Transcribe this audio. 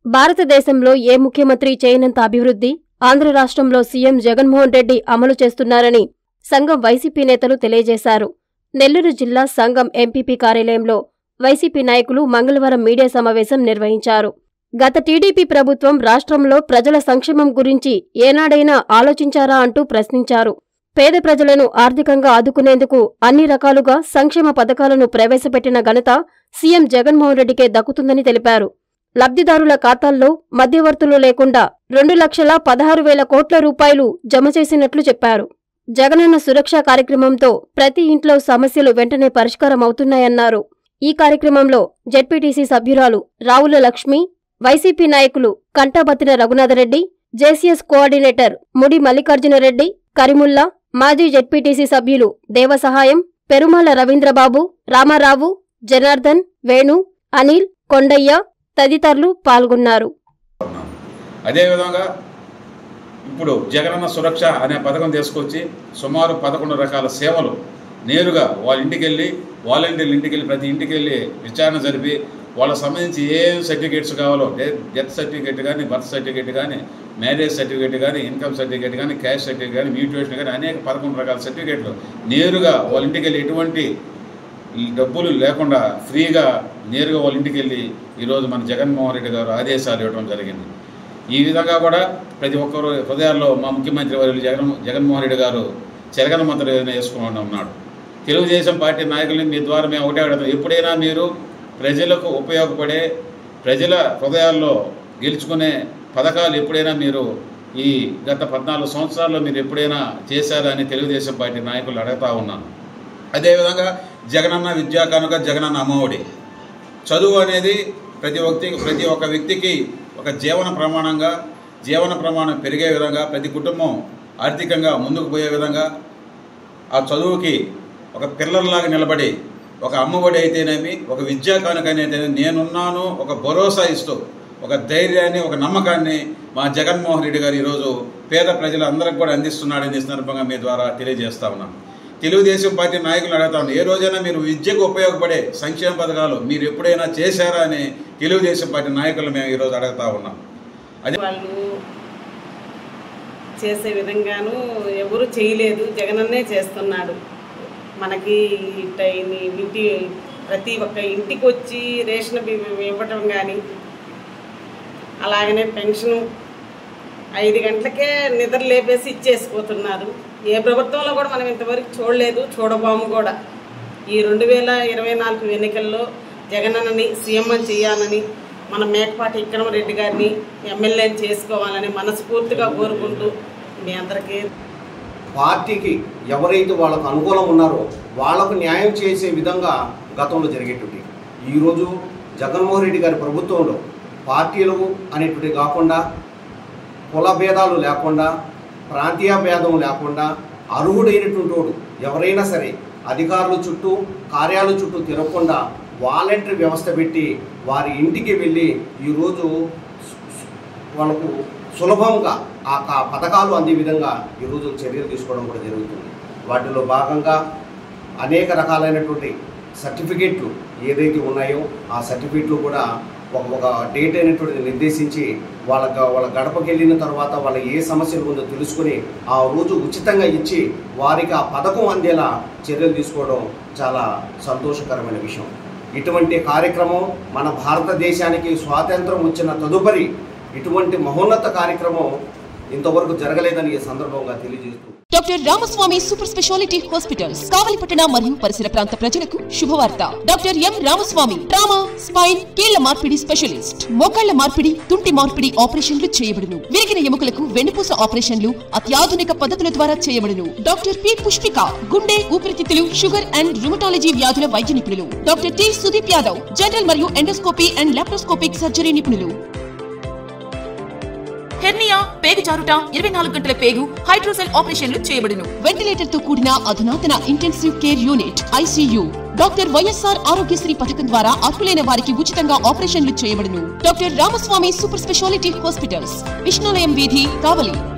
భారతదేశంలో ఏ ముఖ్యమంత్రి చేయనంత అభివృద్ధి ఆంధ్ర రాష్ట్రంలో సీఎం జగన్మోహన్ రెడ్డి అమలు చేస్తున్నారని సంఘం వైసీపీ నేతలు తెలియజేశారు నెల్లూరు జిల్లా సంఘం ఎంపీపీ కార్యాలయంలో వైసీపీ నాయకులు మంగళవారం మీడియా సమావేశం నిర్వహించారు గత టీడీపీ ప్రభుత్వం రాష్ట్రంలో ప్రజల సంక్షేమం గురించి ఏనాడైనా ఆలోచించారా అంటూ ప్రశ్నించారు పేద ప్రజలను ఆర్థికంగా ఆదుకునేందుకు అన్ని రకాలుగా సంక్షేమ పథకాలను ప్రవేశపెట్టిన ఘనత సీఎం జగన్మోహన్ రెడ్డికే దక్కుతుందని తెలిపారు లబ్ధిదారుల ఖాతాల్లో మధ్యవర్తులు లేకుండా రెండు లక్షల పదహారు వేల కోట్ల రూపాయలు జమ చేసినట్లు చెప్పారు జగనన్న సురక్ష కార్యక్రమంతో ప్రతి ఇంట్లో సమస్యలు వెంటనే పరిష్కారం అవుతున్నాయన్నారు ఈ కార్యక్రమంలో జెడ్పీటీసీ సభ్యురాలు రావుల లక్ష్మి వైసీపీ నాయకులు కంటాబత్తిన రఘునాథరెడ్డి జేసీఎస్ కోఆర్డినేటర్ ముడి మల్లికార్జునరెడ్డి కరిముల్లా మాజీ జెడ్పీటీసీ సభ్యులు దేవసహాయం పెరుమాల రవీంద్రబాబు రామారావు జనార్దన్ వేణు అనిల్ కొండయ్య తదితరులు పాల్గొన్నారు అదేవిధంగా ఇప్పుడు జగనన్న సురక్ష అనే పథకం తీసుకొచ్చి సుమారు పదకొండు రకాల సేవలు నేరుగా వాళ్ళ ఇంటికి వెళ్ళి వాలంటీర్లు ఇంటికి వెళ్ళి ప్రతి ఇంటికి వెళ్ళి విచారణ జరిపి వాళ్ళకి సంబంధించి ఏం సర్టిఫికేట్స్ కావాలో డె- డెత్ సర్టిఫికేట్ కానీ బర్త్ సర్టిఫికేట్ కానీ మ్యారేజ్ సర్టిఫికేట్ కానీ ఇన్కమ్ సర్టిఫికేట్ కానీ క్యాష్ సర్టిఫికేట్ కానీ మ్యూటేషన్ కానీ అనేక పదకొండు రకాల సర్టిఫికేట్లు నేరుగా వాళ్ళ ఇంటికి వెళ్ళి ఎటువంటి ఈ డబ్బులు లేకుండా ఫ్రీగా నేరుగా వాళ్ళ ఇంటికి వెళ్ళి ఈరోజు మన జగన్మోహన్ రెడ్డి గారు ఆదేశాలు ఇవ్వడం జరిగింది ఈ విధంగా కూడా ప్రతి ఒక్కరు హృదయాల్లో మా ముఖ్యమంత్రి వర్యులు జగన్ జగన్మోహన్ రెడ్డి గారు చెరగన మంత్రి వేసుకుని ఉన్నాడు తెలుగుదేశం పార్టీ నాయకుల్ని మీ ద్వారా మేము ఒకటే అడుగుతాం ఎప్పుడైనా మీరు ప్రజలకు ఉపయోగపడే ప్రజల హృదయాల్లో గెలుచుకునే పథకాలు ఎప్పుడైనా మీరు ఈ గత పద్నాలుగు సంవత్సరాల్లో మీరు ఎప్పుడైనా చేశారా అని తెలుగుదేశం పార్టీ నాయకులు అడుగుతా ఉన్నాను అదేవిధంగా జగనన్న విద్యా కానుక జగనన్న అమ్మఒడి చదువు అనేది ప్రతి వ్యక్తి ప్రతి ఒక్క వ్యక్తికి ఒక జీవన ప్రమాణంగా జీవన ప్రమాణం పెరిగే విధంగా ప్రతి కుటుంబం ఆర్థికంగా ముందుకు పోయే విధంగా ఆ చదువుకి ఒక పిల్లల్లాగా నిలబడి ఒక అమ్మఒడి అయితేనేమి ఒక విద్యా కానుక అయితేనేమి నేనున్నాను ఒక భరోసా ఇస్తూ ఒక ధైర్యాన్ని ఒక నమ్మకాన్ని మా జగన్మోహన్ రెడ్డి గారు ఈరోజు పేద ప్రజలందరికీ కూడా అందిస్తున్నాడని ఈ సందర్భంగా మీ ద్వారా తెలియజేస్తా ఉన్నాను తెలుగుదేశం పార్టీ నాయకులు అడుగుతా ఉన్నాను ఏ రోజైనా మీరు విద్యకు ఉపయోగపడే సంక్షేమ పథకాలు మీరు ఎప్పుడైనా చేశారా అని తెలుగుదేశం పార్టీ నాయకులు మేము ఈరోజు అడుగుతా ఉన్నాం అదే వాళ్ళు చేసే విధంగాను ఎవరు చేయలేదు జగనన్నే చేస్తున్నాడు మనకి ఇట్ట ఇన్ని ఇంటి ప్రతి ఒక్క ఇంటికి వచ్చి రేషన్ బియ్యం ఇవ్వటం కానీ అలాగనే పెన్షన్ ఐదు గంటలకే నిద్ర లేపేసి ఇచ్చేసిపోతున్నారు ఏ ప్రభుత్వంలో కూడా మనం ఇంతవరకు చూడలేదు చూడబోము కూడా ఈ రెండు వేల ఇరవై నాలుగు ఎన్నికల్లో జగనన్నని సీఎం అని చేయాలని మన మేకపాటి విక్రమరెడ్డి గారిని ఎమ్మెల్యేని చేసుకోవాలని మనస్ఫూర్తిగా కోరుకుంటూ మీ అందరికీ పార్టీకి ఎవరైతే వాళ్ళకు అనుకూలం ఉన్నారో వాళ్లకు న్యాయం చేసే విధంగా గతంలో జరిగేటువంటి ఈరోజు జగన్మోహన్ రెడ్డి గారి ప్రభుత్వంలో పార్టీలు అనేటువంటి కాకుండా కుల భేదాలు లేకుండా ప్రాంతీయ భేదం లేకుండా అర్హుడైనటువంటి వాడు ఎవరైనా సరే అధికారుల చుట్టూ కార్యాలయ చుట్టూ తిరగకుండా వాలంటరీ వ్యవస్థ పెట్టి వారి ఇంటికి వెళ్ళి ఈరోజు వాళ్ళకు సులభంగా ఆ క- పథకాలు అందే విధంగా ఈరోజు చర్యలు తీసుకోవడం కూడా జరుగుతుంది వాటిలో భాగంగా అనేక రకాలైనటువంటి సర్టిఫికేట్లు ఏదైతే ఉన్నాయో ఆ సర్టిఫికేట్లు కూడా ఒక ఒక డేట్ అయినటువంటిది నిర్దేశించి వాళ్ళ గ- వాళ్ళ గడపకి వెళ్ళిన తర్వాత వాళ్ళ ఏ సమస్యలు ఉందో తెలుసుకుని ఆ రోజు ఉచితంగా ఇచ్చి వారికి ఆ పథకం అందేలా చర్యలు తీసుకోవడం చాలా సంతోషకరమైన విషయం ఇటువంటి కార్యక్రమం మన భారతదేశానికి స్వాతంత్రం వచ్చిన తదుపరి ఇటువంటి మహోన్నత కార్యక్రమం ఇంతవరకు జరగలేదని ఈ సందర్భంగా తెలియజేస్తూ doctor Ramaswamy super speciality hospitals కావలిపట్టణ మరియు పరిసర ప్రాంత ప్రజలకు శుభవార్త doctor M Ramaswamy trauma spine కీళ్ల మార్పిడి స్పెషలిస్ట్ మోకాళ్ల మార్పిడి తుంటి మార్పిడి ఆపరేషన్లు చేయబడును విరిగిన ఎముకలకు వెన్నుపూస ఆపరేషన్లు అత్యాధునిక పద్ధతుల ద్వారా చేయబడును డాక్టర్ పి పుష్పిక గుండె ఊపిరితిత్తులు షుగర్ అండ్ రుమటాలజీ వ్యాధుల వైద్య నిపుణులు doctor T Sudeep Yadav general మరియు ఎండోస్కోపీ అండ్ లాప్రోస్కోపిక్ సర్జరీ నిపుణులు హెర్నియా పేగు జారుట ఇరవై నాలుగు గంటల పేగు హైడ్రోసెల్ ఆపరేషన్లు చేయబడును వెంటిలేటర్ తో కూడిన అధునాతన intensive care unit ICU doctor YSR Aarogyasri పథకం ద్వారా అర్హులైన వారికి ఉచితంగా ఆపరేషన్లు చేయబడును doctor Ramaswamy super speciality hospitals Vishnulayam వీధి కావలి